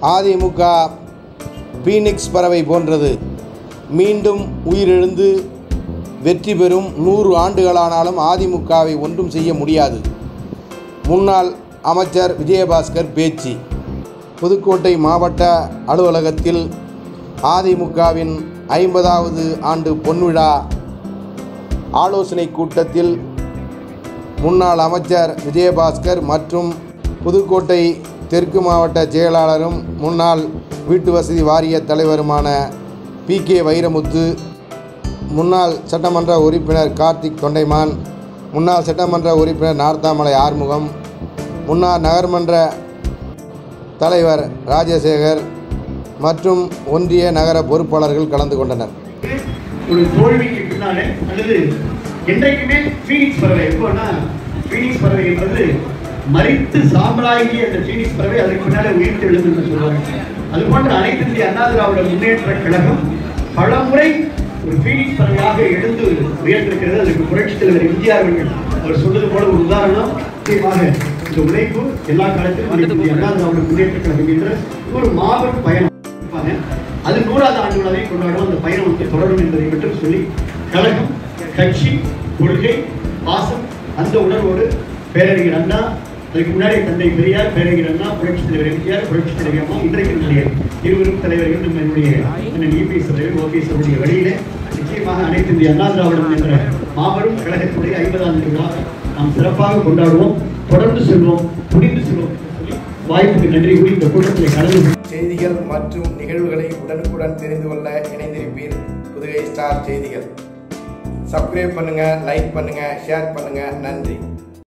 AIADMK Phoenix பறவை போன்றது மீண்டும் உயிரிழந்து வெற்றி பெறும் நூறு ஆண்டுகளானாலும் அதிமுகவை ஒன்றும் செய்ய முடியாது முன்னாள் அமைச்சர் விஜயபாஸ்கர் பேச்சு புதுக்கோட்டை மாவட்ட அலுவலகத்தில் அதிமுகவின் ஐம்பதாவது ஆண்டு பொன்விழா ஆலோசனை கூட்டத்தில் முன்னாள் அமைச்சர் விஜயபாஸ்கர் மற்றும் புதுக்கோட்டை தெற்கு மாவட்ட செயலாளரும் முன்னாள் வீட்டு வசதி வாரிய தலைவருமான பி கே வைரமுத்து முன்னாள் சட்டமன்ற உறுப்பினர் கார்த்திக் தொண்டைமான் முன்னாள் சட்டமன்ற உறுப்பினர் நார்த்தாமலை ஆறுமுகம் முன்னாள் நகர்மன்ற தலைவர் ராஜசேகர் மற்றும் ஒன்றிய நகர பொறுப்பாளர்கள் கலந்து கொண்டனர் ஒரு தோல்விக்கு பின்னாலே அல்லது என்றைக்குமே ஃபீனிக்ஸ் பறவை எப்போன்னா ஃபீனிக்ஸ் பறவை என்பது மறித்து சாம்பலாகி அந்த ஃபீனிக்ஸ் பறவை அதுக்கு பின்னாலே உயிர்த்து எழுந்து என்று சொல்வாங்க அது போன்ற அனைத்து இந்திய அண்ணா திராவிட முன்னேற்ற கழகம் பல முறை ஒரு ஃபீனிக்ஸ் பறவையாக எழுந்து உயர்ந்திருக்கிறது அதுக்கு புரட்சித் தலைவர் எம்ஜிஆர் அவர்கள் அவர் சொல்வது போல ஒரு உதாரணம் நிச்சயமாக இந்த உழைப்பு எல்லா காலத்திலும் அனைத்து இந்திய அண்ணா திராவிட முன்னேற்ற கழகம் என்ற ஒரு மாபெரும் பயணம் இருப்பாங்க. அது நூறாவது ஆண்டு விழாவை கொண்டாடும் அந்த பயணம் வந்து தொடரும் என்பதை மட்டும் சொல்லி கழகம் கட்சி கொள்கை பாசம் அந்த உணர்வோடு பேரறிஞர் அண்ணா அதுக்கு முன்னாடி தந்தை பெரியார் பேரறிஞர் அண்ணா புரட்சித் தலைவர் எம்ஜிஆர் புரட்சித் தலைவர் அம்மா இன்றைக்கு நம்முடைய இருவரும் தலைவர்கள் நம்ம என்னுடைய அண்ணன் இபிஎஸ் அவர்கள் ஓபிஎஸ் அவருடைய வழியிலே நிச்சயமாக அனைத்து இந்திய அண்ணா திராவிடம் என்ற மாபெரும் கழகத்துடைய ஐம்பதாம் விழா நாம் சிறப்பாக கொண்டாடுவோம் தொடர்ந்து செல்வோம் துணிந்து செல்வோம் என்று சொல்லி வாய்ப்புக்கு நன்றி கூறி இந்த கூட்டத்தில் கலந்து கொண்டு செய்திகள் மற்றும் நிகழ்வுகளை உடனுக்குடன் தெரிந்து கொள்ள இணைந்திருப்பீர் புதுகை ஸ்டார் செய்திகள் சப்ஸ்கிரைப் பண்ணுங்கள் லைக் பண்ணுங்கள் ஷேர் பண்ணுங்கள் நன்றி